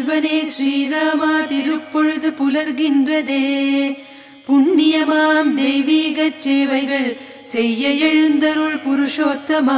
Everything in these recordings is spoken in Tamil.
செல்வனே ஸ்ரீராமா திருப்பொழுது புலர்கின்றதே புண்ணியமாம் தெய்வீகச் சேவைகள் செய்ய எழுந்தருள் புருஷோத்தமா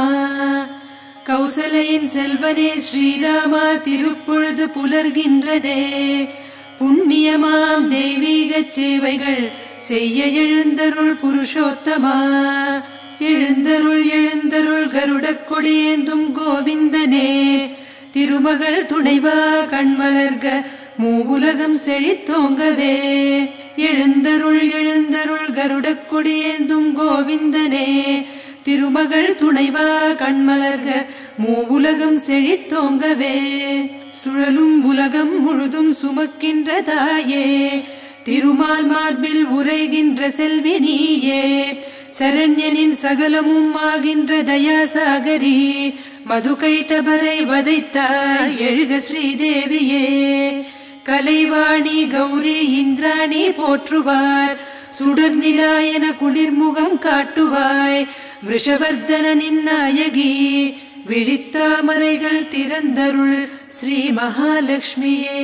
கௌசலையின் செல்வனே ஸ்ரீராமா திருப்பொழுது புலர்கின்றதே புண்ணியமாம் தெய்வீகச் சேவைகள் செய்ய எழுந்தருள் புருஷோத்தமா எழுந்தருள் எழுந்தருள் கருடக் கொடியேந்தும் கோவிந்தனே திருமகள் துணைவா கண்மலர்க மூவுலகம் செழித்தோங்கவே எழுந்தருள் எழுந்தருள் கருடக் கொடியேந்தும் கோவிந்தனே திருமகள் துணைவா கண்மலர்க மூவுலகம் செழித்தோங்கவே சுழலும் உலகம் முழுதும் சுமக்கின்ற தாயே திருமால் மார்பில் உரைகின்ற செல்வி நீயே சரண்யனின் சகலமும் ஆகின்ற தயாசாகரி மதுகைட்டபரை வதைத்தாய் எழுக ஸ்ரீதேவியே கலைவாணி கௌரி இந்திராணி போற்றுவார் சுடர் நிலாயன குளிர்முகம் காட்டுவாய் விஷவர்தனனின் நாயகி விழித்தாமரைகள் திறந்தருள் ஸ்ரீ மகாலட்சுமியே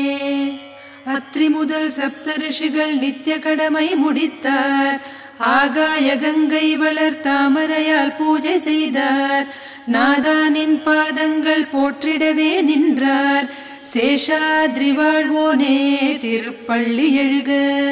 அத்ரி முதல் சப்த ரிஷிகள் நித்திய கடமை முடித்தார் ஆகாய கங்கை வளர் தாமரையால் பூஜை செய்தார் நாதானின் பாதங்கள் போற்றிடவே நின்றார் சேஷாத்ரி வாழ்வோனே திருப்பள்ளி எழுக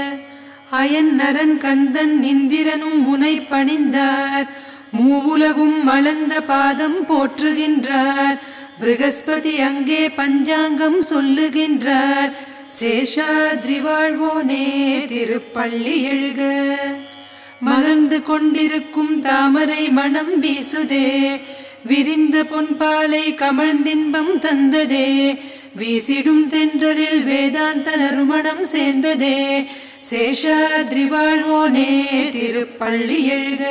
அயன் நரன் கந்தன் இந்திரனும் முனை பணிந்தார் மூவுலகும் மலர்ந்த பாதம் போற்றுகின்றார் பிருகஸ்பதி அங்கே பஞ்சாங்கம் சொல்லுகின்றார் சேஷாத்ரி வாழ்வோனே திருப்பள்ளி எழுக மலர்ந்து கொண்டிருக்கும் தாமரை மணம் வீசுதே விரிந்த பொன்பாலை கமழ்ந்தின்பம் தந்ததே வீசிடும் தென்றலில் வேதாந்த நறுமணம் சேர்ந்ததே சேஷாத்ரி வாழ்வோனே திருப்பள்ளி எழுக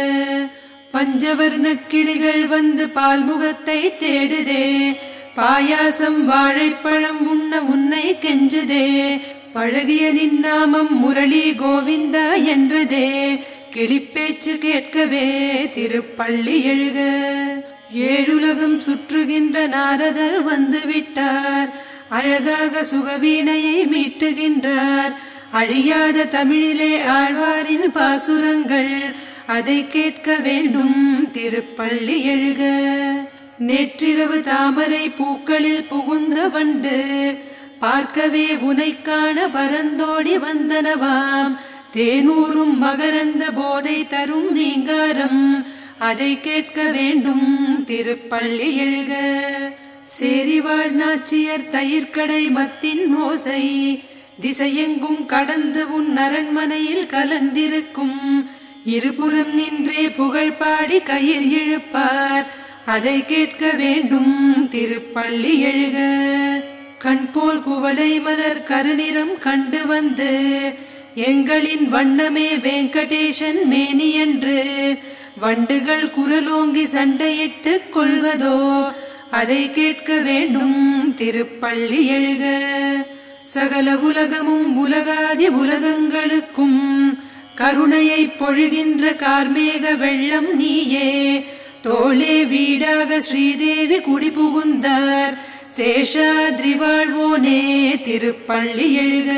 பஞ்சவர்ண கிளிகள் வந்து பால்முகத்தை தேடுதே பாயாசம் வாழைப்பழம் உண்ண உன்னை கெஞ்சுதே பழகிய நின் நாமம் முரளி கோவிந்தா என்றதே கிளிப்பேச்சு கேட்கவே திருப்பள்ளி எழுக ஏழுலகம் சுற்றுகின்ற நாரதர் வந்து விட்டார் அழகாக சுகவீணையை மீட்டுகின்றார் அழியாத தமிழிலே ஆழ்வாரின் பாசுரங்கள் அதை கேட்க வேண்டும் திருப்பள்ளி எழுக நேற்றிரவு தாமரை பூக்களில் புகுந்த வண்டு பார்க்கவே உனைக் காண பரந்தோடி வந்தனவாம் தேனூரும் மகரந்த போதை தரும் நீங்காரம் அதை கேட்க வேண்டும் திருப்பள்ளி எழுக சேரிவாழ் நாச்சியர் தயிர்க்கடை மத்தின் ஓசை திசையெங்கும் கடந்து உன் அரண்மனையில் கலந்திருக்கும் இருபுறம் நின்றே புகழ் பாடி கயிர் இழுப்பார் அதை கேட்க வேண்டும் திருப்பள்ளி எழுக கண் போல் குவளை மலர் கருநிறம் கண்டு வந்து எங்களின் வண்ணமே வெங்கடேசன் மேனி என்று வண்டுகள் குரலோங்கி சண்டையிட்டு கொள்வதோ அதை கேட்க வேண்டும் திருப்பள்ளி எழுக சகல உலகமும் உலகாதி உலகங்களுக்கும் கருணையை பொழிகின்ற கார்மேக வெள்ளம் நீயே தோளே வீடாக ஸ்ரீதேவி குடி புகுந்தார் சேஷாத்ரி வாழ்வோனே திருப்பள்ளி எழுக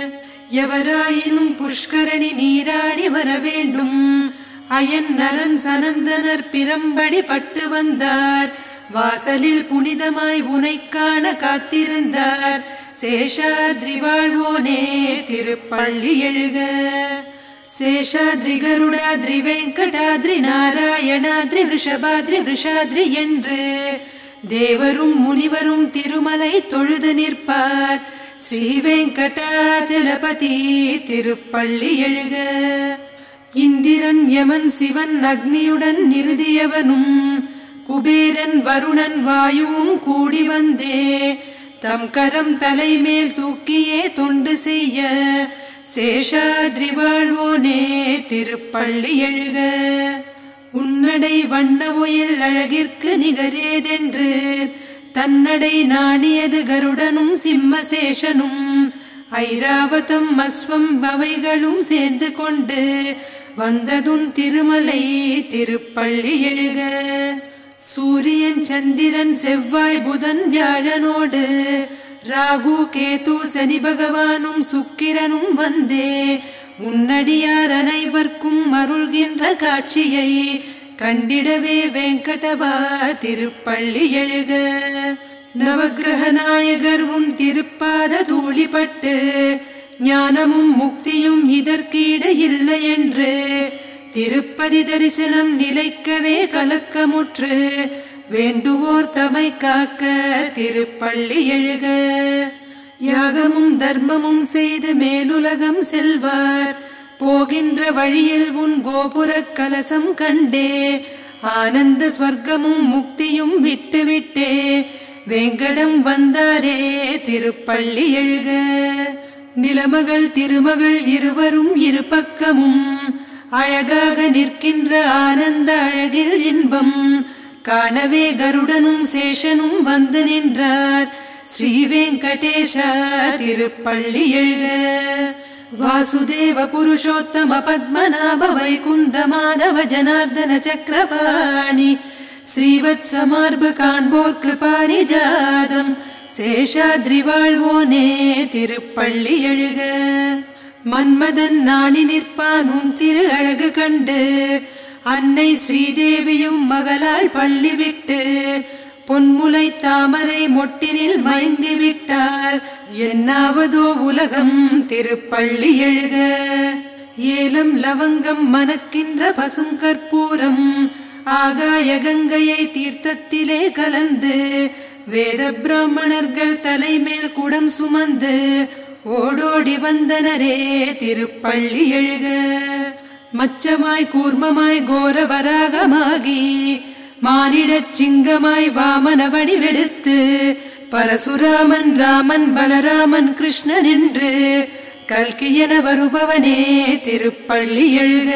எவராயினும் புஷ்கரணி நீராடி வர வேண்டும் அயன் நரன் சனந்தனர் பிரம்படி பட்டு வந்தார் வாசலில் புனிதமாய் உனைக் காண காத்திருந்தார் சேஷாத்ரி வாழ்வோனே திருப்பள்ளி எழுக சேஷாத்ரி கருடாத்ரி வெங்கடாத்ரி நாராயணாத்ரி ரிஷபாத்ரி ரிஷாத்ரி என்று தேவரும் முனிவரும் திருமலை தொழுது நிற்பார் ஸ்ரீ வெங்கடாச்சலபதி திருப்பள்ளி எழுக இந்திரன் யமன் சிவன் அக்னியுடன் நிறுதியவனும் குபேரன் வருணன் வாயுவும் கூடி வந்தே தம் கரம் தலைமேல் தூக்கியே தொண்டு செய்ய சேஷாத்ரி வாழ்வோனே திருப்பள்ளி எழுக உன்னடை வண்ண ஒயில் அழகிற்கு நிகரேதென்று தன்னடை நாணியது கருடனும் சிம்மசேஷனும் ஐராவதம் அஸ்வம் அவைகளும் சேர்ந்து கொண்டு வந்ததுன் திருமலை திருப்பள்ளி எழுக சூரியன் சந்திரன் செவ்வாய் புதன் வியாழனோடு ராகு கேது சனி பகவானும் சுக்கிரனும் வந்தே உன்னடியார் அனைவர்க்கும் அருள்கின்ற காட்சியை கண்டிடவே வெங்கடவா திருப்பள்ளி எழுக நவக்கிரக நாயகர் உன் திருப்பாத தூளிப்பட்டு ஞானமும் முக்தியும் இதற்கீடு இல்லை என்று திருப்பதி தரிசனம் நிலைக்கவே கலக்கமுற்று வேண்டுவோர் தமை காக்க திருப்பள்ளி எழுக யாகமும் தர்மமும் செய்து மேலுலகம் செல்வார் போகின்ற வழியில் உன் கோபுர கலசம் கண்டே ஆனந்த ஸ்வர்க்கமும் முக்தியும் விட்டுவிட்டே வேங்கடம் வந்தாரே திருப்பள்ளி எழுக நிலமகள் திருமகள் இருவரும் இரு பக்கமும் அழகாக நிற்கின்ற ஆனந்த அழகில் இன்பம் காணவே கருடனும் சேஷனும் வந்து நின்றார் ஸ்ரீ வெங்கடேஷா திருப்பள்ளி எழுக வாசுதேவ புருஷோத்தம பத்மநாப வைகுந்த மாதவ ஜனார்தன சக்கரபாணி ஸ்ரீவத்சமார்பு காண்போர்க்கு பாரிஜாதம் சேஷாத்ரி வாழ்வோனே திருப்பள்ளி எழுக மன்மதன் நாணி நிற்பானும் திரு அழகு கண்டு அன்னை ஸ்ரீதேவியும் மகளால் பள்ளி விட்டு பொன்முலை தாமரை மொட்டினில் மயங்கி விட்டார் என்னாவதோ உலகம் திருப்பள்ளி எழுக ஏலம் லவங்கம் மணக்கின்ற பசுங்கற்பூரம் ஆகாய கங்கையை தீர்த்தத்திலே கலந்து வேத பிராமணர்கள் தலைமேல் குடம் சுமந்து ஓடோடி வந்தனரே திருப்பள்ளி எழுக மச்சமாய் கூர்மமாய் கோர வராகமாகி மானிடச் சிங்கமாய் வாமன வடிவெடுத்து பரசுராமன் ராமன் பலராமன் கிருஷ்ணன் என்று கல்கியன வருபவனே திருப்பள்ளி எழுக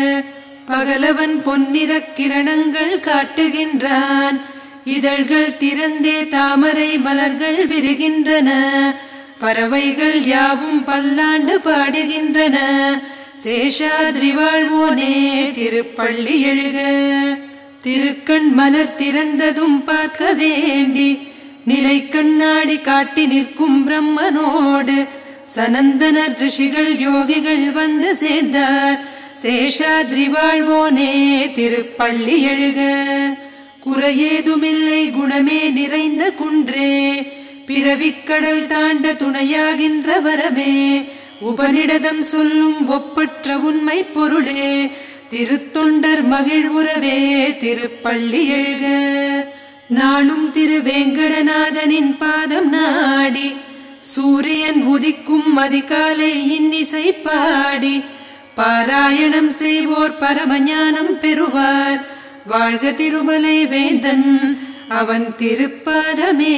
பகலவன் பொன்னிறக் கிரணங்கள் காட்டுகின்றான் இதழ்கள் திறந்தே தாமரை மலர்கள் விரிகின்றன பறவைகள் யாவும் பல்லாண்டு பாடுகின்றன சேஷாத்ரி வாழ்வோனே திருப்பள்ளி எழுக திருக்கண் மலர் திறந்ததும் பார்க்க வேண்டி நிலை கண்ணாடி காட்டி நிற்கும் பிரம்மனோடு சனந்தனர் ரிஷிகள் யோகிகள் வந்து சேர்ந்தார் சேஷாத்ரி வாழ்வோனே திருப்பள்ளி எழுக குறையேதுமில்லை குணமே நிறைந்த குன்றே பிறவிக்கடல் தாண்ட துணையாகின்ற வரமே உபனிடதம் சொல்லும் ஒப்பற்ற உண்மை பொருளே திருத்தொண்டர் மகிழ்வுறவே திருப்பள்ளி எழுக நாளும் திருவேங்கடநாதனின் பாதம் நாடி சூரியன் உதிக்கும் அதிகாலை இன்னிசை பாடி பாராயணம் செய்வோர் பரமஞானம் பெறுவார் வாழ்க திருமலை வேந்தன் அவன் திருப்பாதமே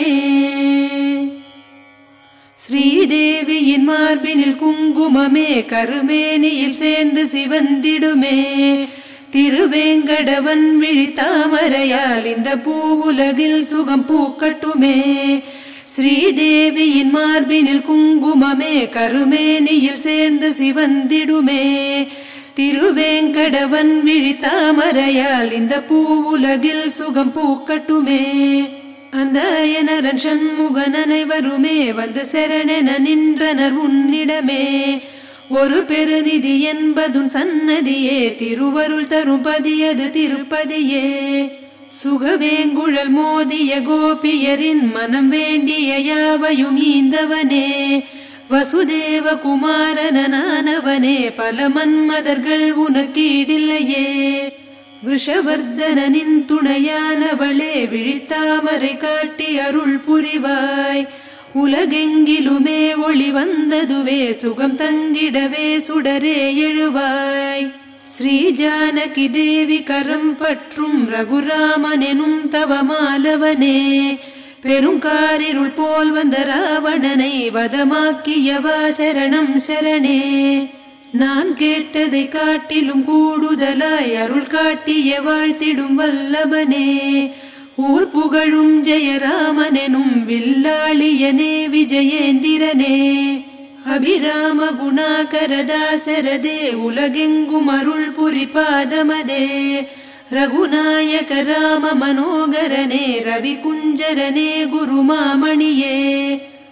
ஸ்ரீதேவியின் மார்பினில் குங்குமமே கருமேனியில் சேர்ந்து சிவந்திடுமே திருவேங்கடவன் விழி தாமரையால் இந்த பூவுலகில் சுகம் பூக்கட்டுமே ஸ்ரீதேவியின் மார்பினில் குங்குமமே கருமேனியில் சேர்ந்து சிவந்திடுமே திருவேங்கடவன் விழி தாமரையால் இந்த பூவுலகில் சுகம் பூக்கட்டுமே அந்த அயனரன் சண்முகன் அனைவருமே வந்து சரணென நின்றனர் உன்னிடமே ஒரு பெருநிதி என்பதும் சன்னதியே திருவருள் தரும் பதியது திருப்பதியே சுகவேங்குழல் மோதிய கோபியரின் மனம் வேண்டிய யாவையும் ஈந்தவனே வசுதேவ குமாரனானவனே பல மன்மதர்கள் உனக்கீடில்லையே விஷவர்தனனின் துணையானவளே விழித்தாமரை காட்டி அருள் புரிவாய் உலகெங்கிலுமே ஒளி வந்ததுவே சுகம் தங்கிடவே சுடரே எழுவாய் ஸ்ரீ ஜானகி தேவி கரம் பற்றும் ரகுராமனெனும் தவமாலவனே பெருங்காரிருள் போல் வந்த ராவணனை வதமாக்கியவா சரணம் சரணே நான் கேட்டதை காட்டிலும் கூடுதலாய் அருள் காட்டிய வாழ்த்திடும் வல்லபனே ஊர் புகழும் ஜெயராமனெனும் வில்லாளியனே விஜயேந்திரனே அபிராம குணாகரதாசரதே உலகெங்கும் அருள் புரிபாதமதே ரகுநாயக ராம மனோகரனே ரவி குஞ்சரனே குருமாமணியே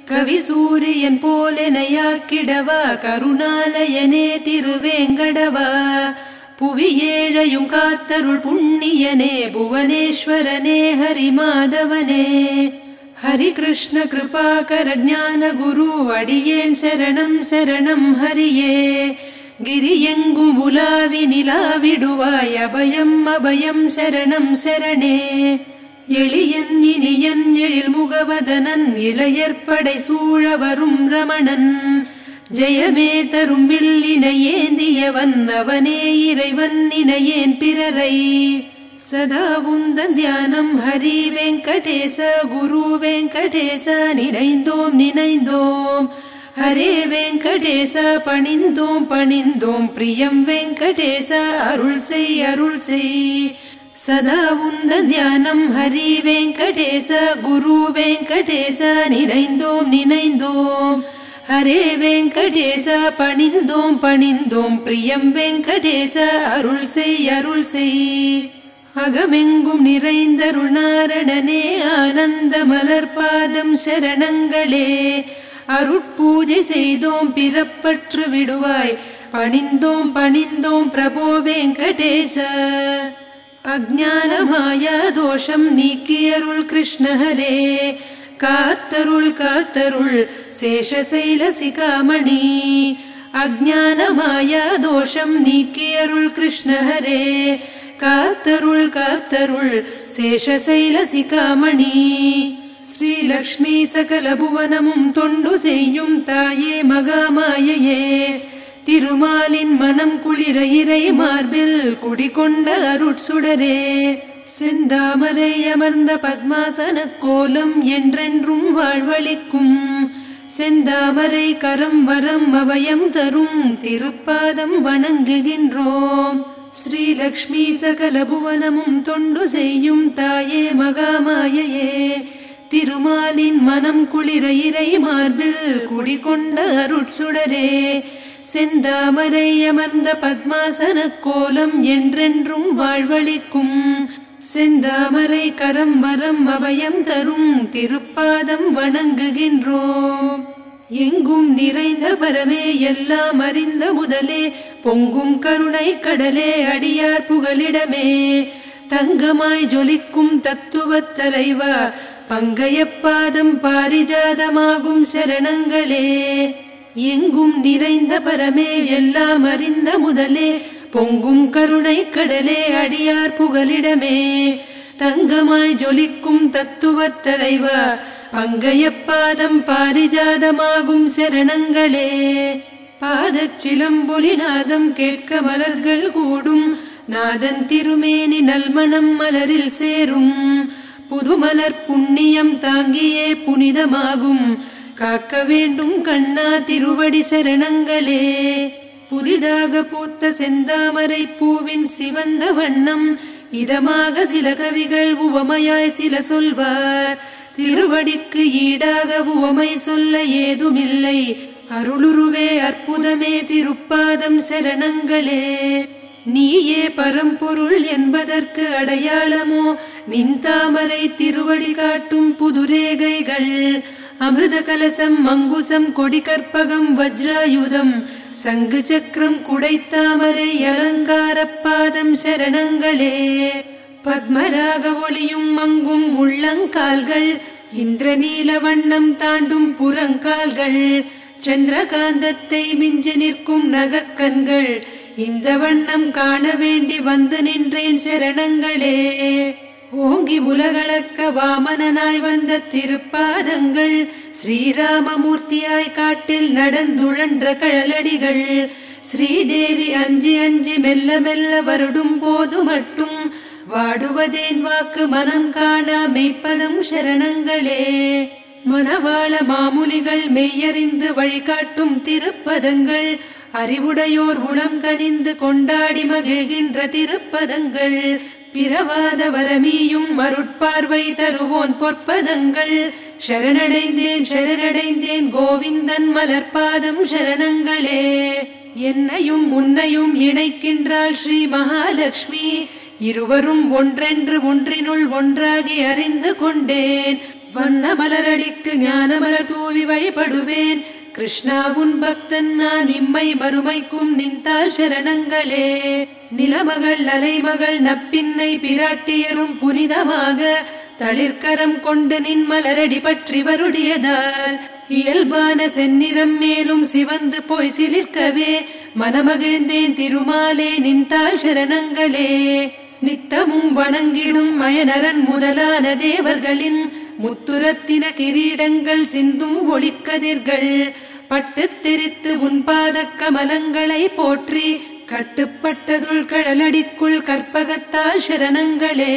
கவி சூரியன் போலெனையாக்கிடவா கருணாலயனே திருவேங்கடவா புவி ஏழையும் காத்தருள் புண்ணியனே புவனேஸ்வரனே ஹரிமாதவனே ஹரி கிருஷ்ண கிருபாகர ஞான குரு அடியேன் சரணம் சரணம் ஹரியே கிரியெங்கும் உலாவி நிலாவிடுவாய் அபயம் அபயம் சரணம் சரணே எளியன் இனியன் எழில் முகவதனன் இளையற்படை சூழ வரும் ரமணன் ஜெயமே தரும் வில்லினை ஏந்தியவன் அவனே இறைவன் இணையேன் பிறரை சதா உந்தன் தியானம் ஹரி வெங்கடேச குரு வெங்கடேச நினைந்தோம் நினைந்தோம் ஹரே வெங்கடேச பணிந்தோம் பணிந்தோம் பிரியம் வெங்கடேச அருள் செய் அருள் செய் சதா உந்த தியானம் ஹரி வெங்கடேச குரு வெங்கடேச நினைந்தோம் நினைந்தோம் ஹரே வெங்கடேச பணிந்தோம் பணிந்தோம் பிரியம் வெங்கடேச அருள் செய் அருள் செய் அகமெங்கும் நிறைந்தருணாரணனே ஆனந்த மலர்பாதம் சரணங்களே அருட்பூஜை செய்தோம் பிறப்பற்று விடுவாய் பணிந்தோம் பணிந்தோம் பிரபோ வெங்கடேச அஜானமாயா தோஷம் நீக்கியருள் கிருஷ்ணஹரே காத்தருள் காத்தருள் சேஷசைல சிகாமணி அஜானமாயா தோஷம் நீக்கியருள் கிருஷ்ணஹரே காத்தருள் காத்தருள் சேஷசைல சிகாமணி ஸ்ரீலக்ஷ்மி சகல புவனமும் தொண்டு செய்யும் தாயே மகாமாயையே திருமாலின் மனம் குளிர இறை மார்பில் குடிகொண்ட அருட்சுடரே செந்தாமரை அமர்ந்த பத்மாசன கோலம் என்றென்றும் வாழ்வளிக்கும் செந்தாமரை கரம் வரம் அபயம் தரும் திருப்பாதம் வணங்குகின்றோம் ஸ்ரீலக்ஷ்மி சகல புவனமும் தொண்டு செய்யும் தாயே மகாமாயையே திருமாலின் மனம் குளிர இறை மார்பில் குடிகொண்ட அருட்சுடரே செந்தாமரை அமர்ந்த பத்மாசன கோலம் என்றென்றும் வாழ்வளிக்கும் செந்தாமரை கரம் வரம் அபயம் தரும் திருப்பாதம் வணங்குகின்றோம் எங்கும் நிறைந்த வரமே எல்லாம் அறிந்த முதலே பொங்கும் கருணை கடலே அடியார் புகலிடமே தங்கமாய் ஜொலிக்கும் தத்துவத் தலைவா பங்கையப்பாதம் பாரிஜாதமாகும் சரணங்களே எங்கும் நிறைந்த பரமே எல்லாம் அறிந்த முதலே பொங்கும் கருணை கடலே அடியார் புகலிடமே தங்கமாய் ஜொலிக்கும் தத்துவத் தலைவா பங்கையப்பாதம் பாரிஜாதமாகும் சரணங்களே பாதச் சிலம்பொலி நாதம் கேட்க மலர்கள் கூடும் நாதன் திருமேனி நல்மணம் மலரில் சேரும் புதுமலர் புண்ணியம் தாங்கியே புனிதமாகும் காக்க வேண்டும் கண்ணா திருவடி சரணங்களே புதிதாக பூத்த செந்தாமரை பூவின் சிவந்த வண்ணம் இதமாக சில கவிகள் உவமையாய் சில சொல்வார் திருவடிக்கு ஈடாக உவமை சொல்ல ஏதுமில்லை அருளுருவே அற்புதமே திருப்பாதம் சரணங்களே நீயே பரம்பொருள் என்பதற்கு அடையாளமோ நின்தாமரை திருவடி காட்டும் புதுரேகைகள் அமிர்த கலசம் மங்குசம் கொடி கற்பகம் வஜ்ராயுதம் சங்கு சக்கரம் குடைத்தாமரை அலங்கார பாதம் சரணங்களே பத்மராக ஒளியும் மங்கும் உள்ளங்கால்கள் இந்திரநீல வண்ணம் தாண்டும் புறங்கால்கள் சந்திரகாந்தத்தை மிஞ்சி நிற்கும் நகக்கண்கள் இந்த வண்ணம் காண வேண்டி வந்து நின்றேன் சரணங்களே ஓங்கி உலகளக்க வாமனனாய் வந்த திருப்பாதங்கள் ஸ்ரீராமமூர்த்தியாய் காட்டில் நடந்துழன்ற கழலடிகள் ஸ்ரீதேவி அஞ்சி அஞ்சி மெல்ல மெல்ல வருடும் போது மட்டும் வாடுவதேன் வாக்கு மனம் காண மெய்ப்பதம் சரணங்களே மணவாள மாமுனிகள் மெய்யறிந்து வழிகாட்டும் திருப்பதங்கள் அறிவுடையோர் உளம் கனிந்து கொண்டாடி மகிழ்கின்ற திருப்பதங்கள் பிறவாத வரமியும் அருட்பார்வை தருவோன் பொற்பதங்கள் சரணடைந்தேன் சரணடைந்தேன் கோவிந்தன் மலர்பாதம் சரணங்களே என்னையும் உன்னையும் இணைக்கின்றாள் ஸ்ரீ மகாலட்சுமி இருவரும் ஒன்றென்று ஒன்றினுள் ஒன்றாகி அறிந்து கொண்டேன் வண்ண மலரடிக்கு ஞான மலர் தூவி வழிபடுவேன் கிருஷ்ணா உன் பக்தன் நான் இம்மை மறுமைக்கும் நின்றால் சரணங்களே நிலமகள் அலைமகள் நப்பின்னை பிராட்டியரும் புனிதமாக தளிர்கரம் கொண்டு நின் மலரடி பற்றி வருடியதால் இயல்பான செந்நிறம் மேலும் சிவந்து போய் சிலிர்க்கவே மனமகிழ்ந்தேன் திருமாலே நின்றால் சரணங்களே நித்தமும் வணங்கிடும் மயனரன் முதலான தேவர்களின் முத்துரத்தின கிரீடங்கள் சிந்தும் ஒளிக்கதிர்கள் பட்டுத் தெரித்து உன் பாதக் கமலங்களை போற்றி கட்டுப்பட்டதுள் கடலடிக்குள் கற்பகத்தால் சரணங்களே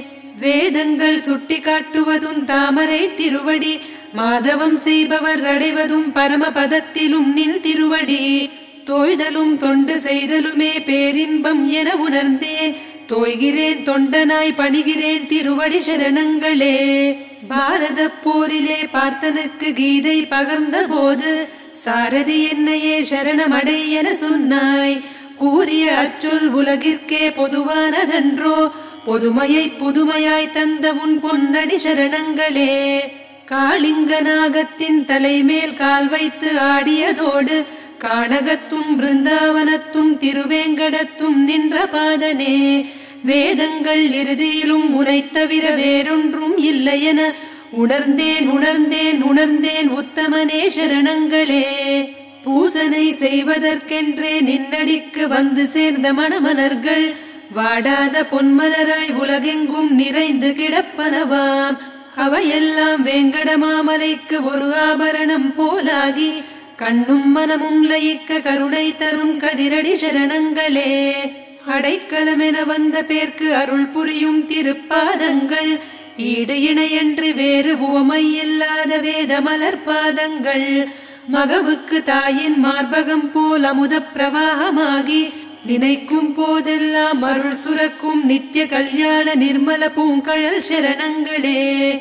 வேதங்கள் சுட்டி காட்டுவதும் தாமரை திருவடி மாதவம் செய்பவர் அடைவதும் பரமபதத்திலும் நின் திருவடி தோய்தலும் தொண்டு செய்தலுமே பேரின்பம் என உணர்ந்தேன் தோய்கிறேன் தொண்டனாய் பணிகிறேன் திருவடி சரணங்களே பாரத போரிலே பார்த்தனுக்கு கீதை பகர்ந்த போது சாரதி என்னையே சரணமடை என சொன்னாய் கூறிய அச்சொல் உலகிற்கே பொதுவானதன்றோ பொதுமையை புதுமையாய் தந்த உன் பொன்னடி சரணங்களே காளிங்க நாகத்தின் தலைமேல் கால் வைத்து ஆடியதோடு காணகத்தும் பிருந்தாவனத்தும் திருவேங்கடத்தும் நின்ற பாதனே வேதங்கள் இறுதியிலும் உனைத் தவிர வேறொன்றும் இல்லையென உணர்ந்தேன் உணர்ந்தேன் உணர்ந்தேன் உத்தமனே சரணங்களே பூசனை செய்வதற்கென்றே நின்னடிக்கு வந்து சேர்ந்த மணமலர்கள் வாடாத பொன்மலராய் உலகெங்கும் நிறைந்து கிடப்பனவாம் அவையெல்லாம் வேங்கடமாமலைக்கு ஒரு ஆபரணம் போலாகி கண்ணும் மனமும் லயிக்க கருணை தரும் கதிரடி சரணங்களே அடைக்கலமென வந்த பேர்க்கு அருள் புரியும் திருப்பாதங்கள் ஈடு இணையன்று வேறு உவமை இல்லாத வேத மலர் பாதங்கள் மகவுக்கு தாயின் மார்பகம் போல் அமுத பிரவாகமாகி நினைக்கும் போதெல்லாம் அருள் சுரக்கும் நித்திய கல்யாண நிர்மல பூங்கழல் சரணங்களே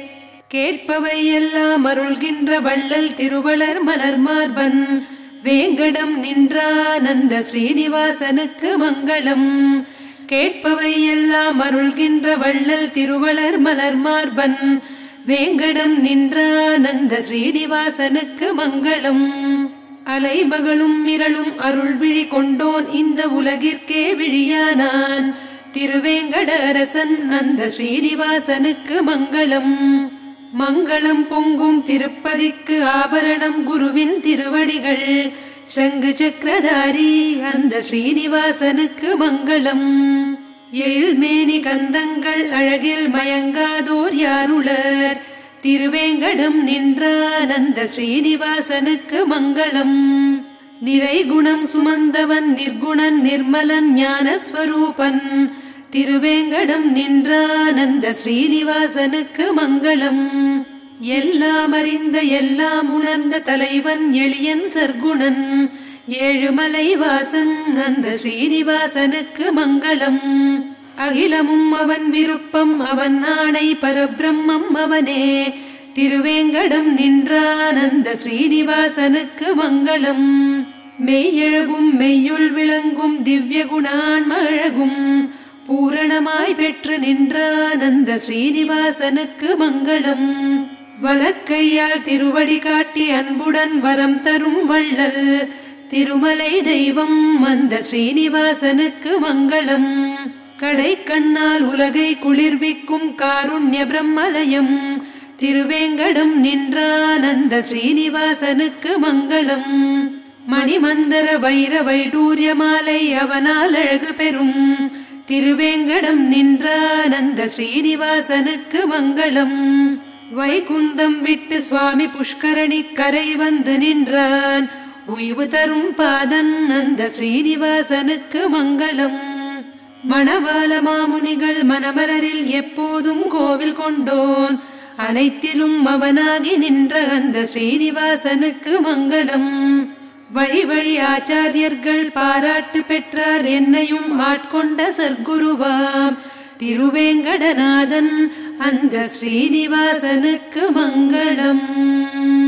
கேட்பவை எல்லாம் அருள்கின்ற வள்ளல் திருவளர் மலர் மார்பன் வேங்கடம் நின்றானந்த ஸ்ரீனிவாசனுக்கு மங்களம் கேட்பவை எல்லாம் அருள்கின்ற வள்ளல் திருவளர் மலர் மார்பன் வேங்கடம் நின்றானந்த ஸ்ரீனிவாசனுக்கு மங்களம் அலைமகளும் மிரளும் அருள் விழி கொண்டோன் இந்த உலகிற்கே விழியானான் திருவேங்கட அரசன் அந்த ஸ்ரீனிவாசனுக்கு மங்களம் மங்களம் பொங்கும் திருப்பதிக்கு ஆபரணம் குருவின் திருவடிகள் சங்கு சக்கரதாரி அந்த ஸ்ரீனிவாசனுக்கு மங்களம் எழில்மேனி கந்தங்கள் அழகில் மயங்காதோர் யாருளர் திருவேங்கடம் நின்றானந்த ஸ்ரீனிவாசனுக்கு மங்களம் நிறைகுணம் சுமந்தவன் நிர்குணன் நிர்மலன் ஞானஸ்வரூபன் திருவேங்கடம் நின்றானந்த ஸ்ரீனிவாசனுக்கு மங்களம் எல்லாம் அறிந்த எல்லாம் உணர்ந்த தலைவன் எளியன் சர்க்குணன் ஏழுமலை வாசன் அந்த ஸ்ரீனிவாசனுக்கு மங்களம் அகிலமும் அவன் விருப்பம் அவன் ஆணை பரபிரம்மம் அவனே திருவேங்கடம் நின்றானந்த ஸ்ரீனிவாசனுக்கு மங்களம் மெய்யழகும் மெய்யுள் விளங்கும் திவ்ய குணான்மழகும் பூரணமாய் பெற்று நின்றானந்த ஸ்ரீனிவாசனுக்கு மங்களம் வலக்கையால் திருவடி காட்டி அன்புடன் வரம் தரும் வள்ளல் திருமலை தெய்வம் அந்த ஸ்ரீனிவாசனுக்கு மங்களம் கடை கண்ணால் உலகை குளிர்விக்கும் காருண்ய பிரம்மலயம் திருவேங்கடம் நின்றானந்த ஸ்ரீனிவாசனுக்கு மங்களம் மணிமந்தர வைர வைடூரிய மாலை அவனால் அழகு பெறும் திருவேங்கடம் நின்றானந்த ஸ்ரீனிவாசனுக்கு மங்களம் வைகுந்தம் விட்டு சுவாமி புஷ்கரணி கரை வந்து நின்றான் உய்வு தரும் பாதன் அந்த ஸ்ரீனிவாசனுக்கு மங்களம் மணவாள மாமுனிகள் மணமலரில் எப்போதும் கோவில் கொண்டோன் அனைத்திலும் அவனாகி நின்ற அந்த ஸ்ரீனிவாசனுக்கு மங்களம் வழி வழி ஆச்சாரியர்கள் பாராட்டு பெற்றார் என்னையும் ஆட்கொண்ட சர்க்குருவாம் திருவேங்கடநாதன் அந்த ஸ்ரீனிவாசனுக்கு மங்களம்